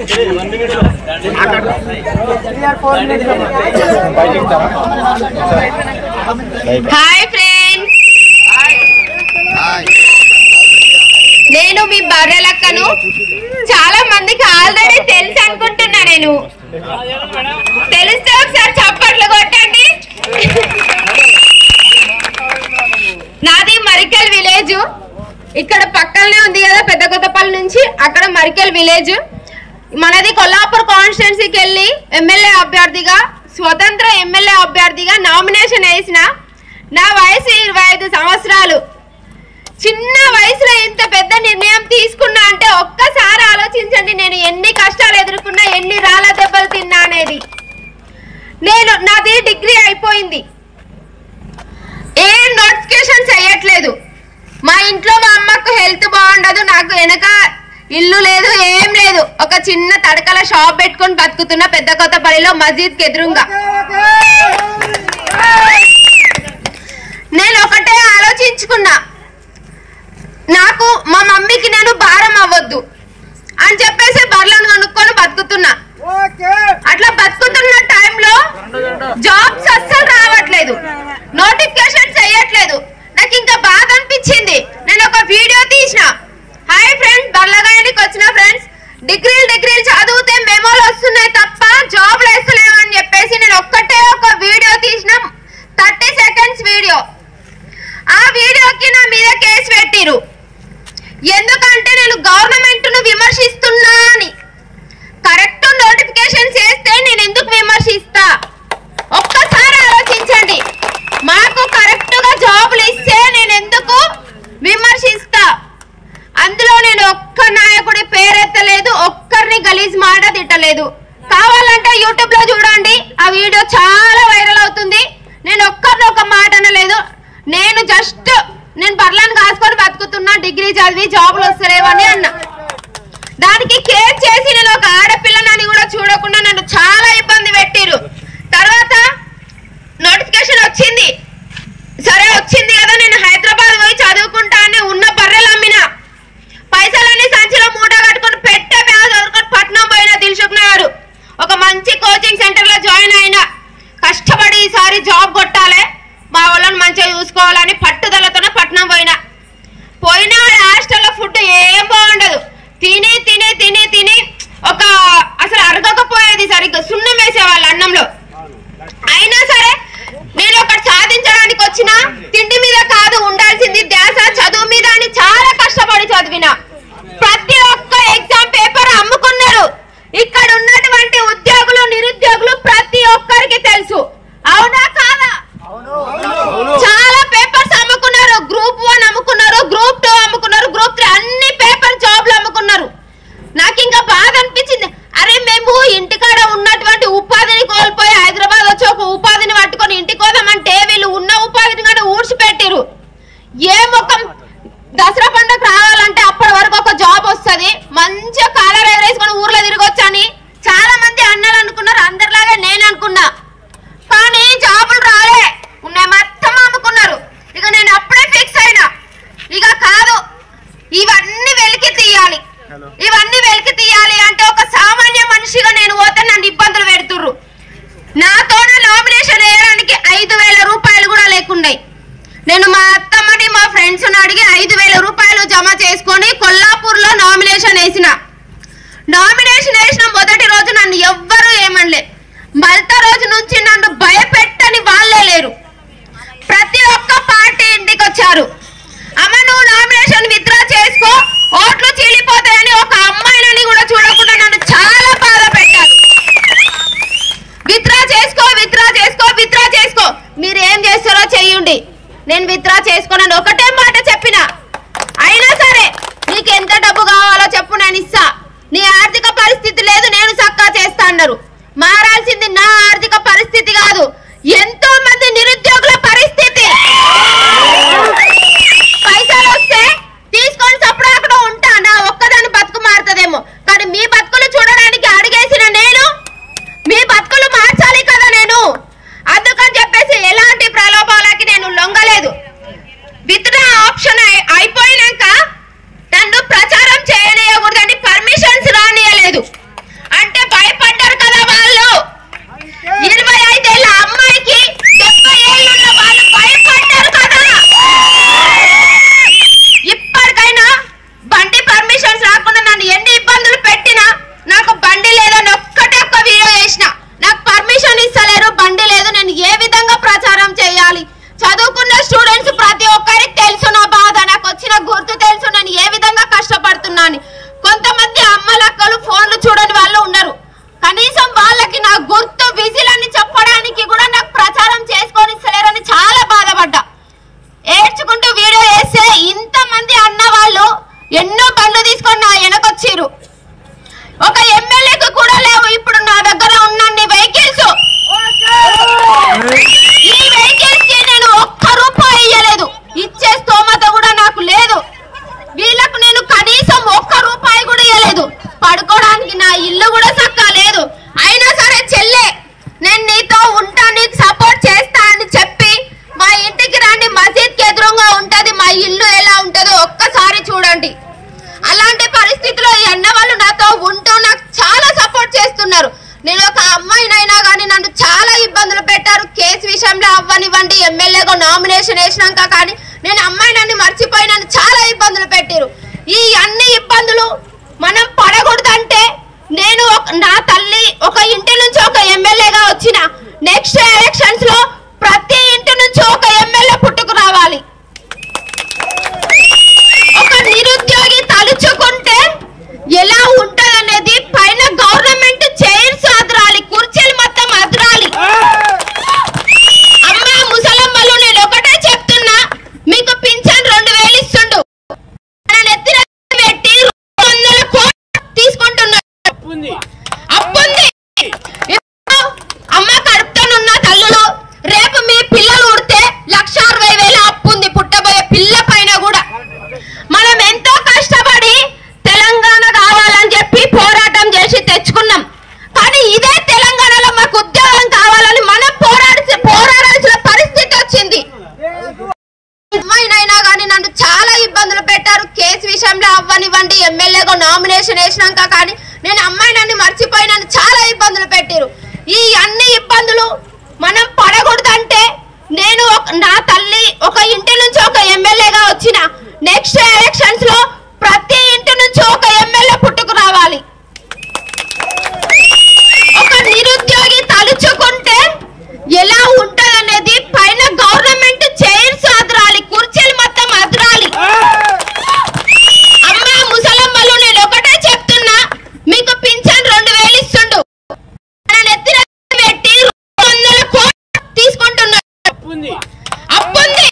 hi friends నేను మీ బర్రెలక్కను చాలా మందికి ఆల్రెడీ తెలుసు అనుకుంటున్నా నేను తెలిస్తే ఒకసారి చప్పట్లు కొట్టండి నాది మరికల్ విలేజ్ ఇక్కడ పక్కనే ఉంది కదా పెద్ద కొత్తపల్లి నుంచి అక్కడ మరికల్ విలేజ్ మనది కొల్లాపూర్ కాన్స్టిట్యున్సీకి వెళ్ళి ఎమ్మెల్యే అభ్యర్థిగా స్వతంత్ర ఎమ్మెల్యే అభ్యర్థిగా నామినేషన్ వేసిన నా వయసు ఇరవై ఐదు సంవత్సరాలు చిన్న వయసులో ఇంత పెద్ద నిర్ణయం తీసుకున్నా అంటే ఒక్కసారి ఆలోచించండి నేను ఎన్ని కష్టాలు ఎదుర్కొన్నా ఎన్ని రాళ్ళ దెబ్బలు తిన్నా అనేది నేను నాది డిగ్రీ అయిపోయింది ఏం నోటిఫికేషన్ చేయట్లేదు మా ఇంట్లో మా అమ్మకు హెల్త్ బాగుండదు నాకు వెనక ఇల్లు లేదు ఏం లేదు ఒక చిన్న తడకల షాప్ పెట్టుకొని బతుకుతున్న పెద్ద కొత్తపల్లిలో మస్జిద్ ఎదురుగా నేను ఒకటే ఆలోచించుకున్నా నాకు మా మమ్మీకి నేను భారం అవ్వద్దు అని చెప్పేసి బర్లను కొనుక్కొని బతుకుతున్నా అట్లా బతుకుతున్న టైంలో జాబ్స్ అస్సలు రావట్లేదు నోటిఫికేషన్ చేయట్లేదు నాకు ఇంకా బాధ అనిపించింది నేను ఒక వీడియో తీసిన హాయ్ ఫ్రెండ్స్ బర్లగాయనికి వచ్చిన ఫ్రెండ్స్ డిగ్రీలు డిగ్రీలు చదివితే మెమోలు వస్తున్నాయి తప్ప జాబ్లు వేస్తలేము అని చెప్పేసి నేను ఒక్కటే ఒక వీడియో తీసిన థర్టీ సెకండ్స్ వీడియో ఆ వీడియోకి నా మీద కేసు పెట్టిరు ఎందుకంటే నేను గవర్నమెంట్ ను విమర్శిస్తున్నా అని కరెక్ట్ నోటిఫికేషన్ చేస్తే నేను ఎందుకు విమర్శిస్తా ఒక్కసారి ఆలోచించండి మాకు కరెక్ట్ గా జాబులు ఇస్తే నేను ఎందుకు విమర్శిస్తా అందులో నేను ఒక్క నాయకుడి పేరెత్తలేదు ఒక్కరిని గలీజ్ మాట తిట్టలేదు కావాలంటే యూట్యూబ్ లో చూడండి ఆ వీడియో చాలా వైరల్ అవుతుంది నేను ఒక్కరిని ఒక మాట అనలేదు నేను జస్ట్ నేను బర్లను కాసుకొని బతుకుతున్నా డిగ్రీ చదివి జాబులు వస్తలేవని అన్నా దానికి కేర్ చేసి నేను ఒక ఆడపిల్లనని కూడా చూడకుండా నన్ను చాలా ఇబ్బంది పెట్టిరు తర్వాత నోటిఫికేషన్ వచ్చింది సరే వచ్చింది కదా నేను హైదరాబాద్ పోయి చదువుకుంటా అని ఉన్న బర్రెలు అమ్మిన పైసలన్నీ సంచిలో మూట కట్టుకొని పెట్టే బ్యాగ్ చదువుకొని పట్నం పోయిన దిల్సుఖ్ నగర్ ఒక మంచి కోచింగ్ సెంటర్ లో జాయిన్ అయినా కష్టపడి ఈసారి జాబ్ కొట్టాలి మా వాళ్ళని మంచిగా చూసుకోవాలని పట్టుదలతోనే పట్నం పోయినా పోయినా హాస్టల్లో ఫుడ్ ఏం బాగుండదు తిని తిని తిని తిని ఒక అసలు అరగకపోయేది సరిగ్గా సున్నం వేసేవాళ్ళు అన్నంలో అయినా సరే నేను ఒకటి సాధించడానికి వచ్చిన తిండి మీద కాదు ఉండాల్సింది ధ్యాస చదువు మీద అని చాలా కష్టపడి చదివిన ప్రతి ఒక్క ఎగ్జామ్ పేపర్ అమ్ముకున్నారు ఇక్కడ ఉన్నటువంటి ఉద్యోగులు నిరుద్యోగులు ప్రతి ఒక్కరికి తెలుసు అవునా కాదా చాలా పేపర్స్ అమ్ముకున్నారు గ్రూప్ వన్ అమ్ముకున్నారు గ్రూప్ టూ అమ్ముకున్నారు గ్రూప్ త్రీ అన్ని పేపర్ జాబ్లు అమ్ముకున్నారు నాకు ఇంకా బాధ అనిపించింది అరే మేము ఇంటికాడ ఉన్నటువంటి ఉపాధిని కోల్పోయి హైదరాబాద్ వచ్చి ఒక ఉపాధిని పట్టుకొని ఇంటికి పోదామంటే వీళ్ళు ఉన్న ఉపాధిని కూడా ఊడ్చిపెట్టిరు ఏ ముఖం దసరా పండుగ రావాలంటే అప్పటి వరకు ఒక జాబ్ వస్తది మంచిగా కాలర్ ఎగరేసుకొని ఊర్లో తిరగొచ్చని చాలా మంది అన్నారు అనుకున్నారు అందరిలాగా నేను అనుకున్నా కానీ జాబులు రాలే ఉన్నాయి మొత్తం అమ్ముకున్నారు ఇక నేను అప్పుడే ఫిక్స్ అయినా ఇక కాదు ఇవన్నీ వెలికి తీయాలి ఇవన్నీ వెలికి తీయాలి అంటే ఒక సామాన్య మనిషిగా నేను పోతే నన్ను ఇబ్బందులు పెడుతుర్రు నాతోన నామినేషన్ వేయడానికి ఐదు వేల రూపాయలు కూడా లేకున్నాయి నేను మా అత్తమ్మని మా ఫ్రెండ్స్ అడిగి ఐదు వేల రూపాయలు జమ చేసుకొని కొల్లాపూర్ లో నామినేషన్ వేసిన నామినేషన్ వేసిన మొదటి రోజు నన్ను ఎవ్వరూ ఏమనలే మల్త రోజు నుంచి నన్ను భయపెట్టని వాళ్ళే లేరు ప్రతి ఒక్క పార్టీ ఇంటికి వచ్చారు అమ్మ నువ్వు నామినేషన్ విత్డ్రా చేసుకో ఓట్లు చీలిపోతాయని ఒక అమ్మాయినని కూడా చూడకుండా నన్ను చాలా బాధ పెట్టారు విత్డ్రా చేసుకో విత్డ్రా చేసుకో విత్డ్రా చేసుకో మీరు ఏం చేస్తారో చెయ్యండి నేను విత్డ్రా చేసుకోనని ఒకటే మాట చెప్పిన అయినా సరే నీకు ఎంత డబ్బు కావాలో చెప్పు నేను ఇస్తా నీ ఆర్థిక పరిస్థితి లేదు నేను సక్కా చేస్తా అన్నారు మారాల్సింది నా ఆర్థిక పరిస్థితి కాదు ఎంతో మంది నిరుద్యోగుల పరిస్థితి పైసలు వస్తే తీసుకొని సపడాకుండా ఉంటా నా ఒక్కదాని బతుకు మారుతుందేమో కానీ మీ బతుకులు చూడడానికి అడిగేసిన నేను మీ బతుకులు మార్చాలి కదా నేను అందుకని చెప్పేసి ఎలాంటి ప్రలోభాలకి నేను లొంగలేదు విత్డ్రా ఆప్షన్ అయి- అయిపోయినాక నన్ను ప్రచారం చేయనీయకూడదని పర్మిషన్స్ రానియలేదు ఇల్లు కూడా చక్కగా లేదు అయినా సరే చెల్లె నేను నీతో ఉంటా నీకు సపోర్ట్ చేస్తా అని చెప్పి మా ఇంటికి రండి మసీద్ కి ఎదురుగా ఉంటది మా ఇల్లు ఎలా ఉంటుందో ఒక్కసారి చూడండి అలాంటి పరిస్థితిలో ఈ అన్న వాళ్ళు నాతో ఉంటూ నాకు చాలా సపోర్ట్ చేస్తున్నారు నేను ఒక అమ్మాయినైనా కానీ నన్ను చాలా ఇబ్బందులు పెట్టారు కేసు విషయంలో అవ్వనివ్వండి ఎమ్మెల్యేగా నామినేషన్ వేసినాక కానీ నేను అమ్మాయినని మర్చిపోయి నన్ను చాలా ఇబ్బందులు పెట్టారు ఈ అన్ని ఇబ్బందులు మనం పడకూడదంటే నేను ఒక- నా తల్లి ఒక ఇంటి నుంచి ఒక ఎమ్మెల్యేగా వచ్చిన నెక్స్ట్ ఎలక్షన్స్ లో ప్రతి ఇంటి నుంచి ఒక ఎమ్మెల్యే పుట్టుకు రావాలి ఒక నిరుద్యోగి తలుచుకుంటే ఎలా ఉంటదనేది పైన గవర్నమెంట్ చైర్స్ అదరాలి కుర్చీలు మొత్తం అదరాలి అమ్మ ముసలమ్మలు నేను ఒకటే చెప్తున్నా మీకు పింఛన్ రెండు వేలు ఇస్తుండు మన నెత్తిన పెట్టి రెండు వందల కోట్లు తీసుకుంటున్నాడు అప్పుంది ఇప్పుడు అమ్మ కడుపుతోనున్న తల్లులు రేపు మీ పిల్లలు ఉడితే లక్ష అరవై వేల అప్పుంది పుట్టబోయే పిల్ల పైన కూడా మనం ఎంతో కష్టపడి తెలంగాణ కావాలని చెప్పి పోరాటం చేసి తెచ్చుకున్నాం కానీ ఇదే తెలంగాణలో మాకు ఉద్యోగం కావాలని మనం పోరాడి పోరాడాల్సిన పరిస్థితి వచ్చింది అమ్మాయినైనా కానీ నన్ను చాలా ఇబ్బందులు పెట్టారు కేసు విషయంలో అవ్వనివ్వండి ఎమ్మెల్యేగా నామినేషన్ వేసినాక కానీ నేను అమ్మాయినని మర్చిపోయి నన్ను చాలా ఇబ్బందులు పెట్టారు ఈ అన్ని ఇబ్బందులు మనం పడకూడదంటే నేను ఒక- నా తల్లి ఒక ఇంటి నుంచి ఒక ఎమ్మెల్యేగా వచ్చిన నెక్స్ట్ ఎలక్షన్స్ లో ప్రతి ఇంటి నుంచి ఒక ఎమ్మెల్యే పుట్టుకు రావాలి ఒక నిరుద్యోగి తలుచుకుంటే ఎలా ఉంటదనేది పైన గవర్నమెంట్ చైర్స్ అదరాలి కుర్చీలు మొత్తం అదరాలి అమ్మ ముసలమ్మలు నేను ఒకటే చెప్తున్నా మీకు పింఛన్ రెండు వేలు ఇస్తుండు మన నెత్తిన పెట్టి రెండు వందల కోట్లు తీసుకుంటున్నాడు అప్పుంది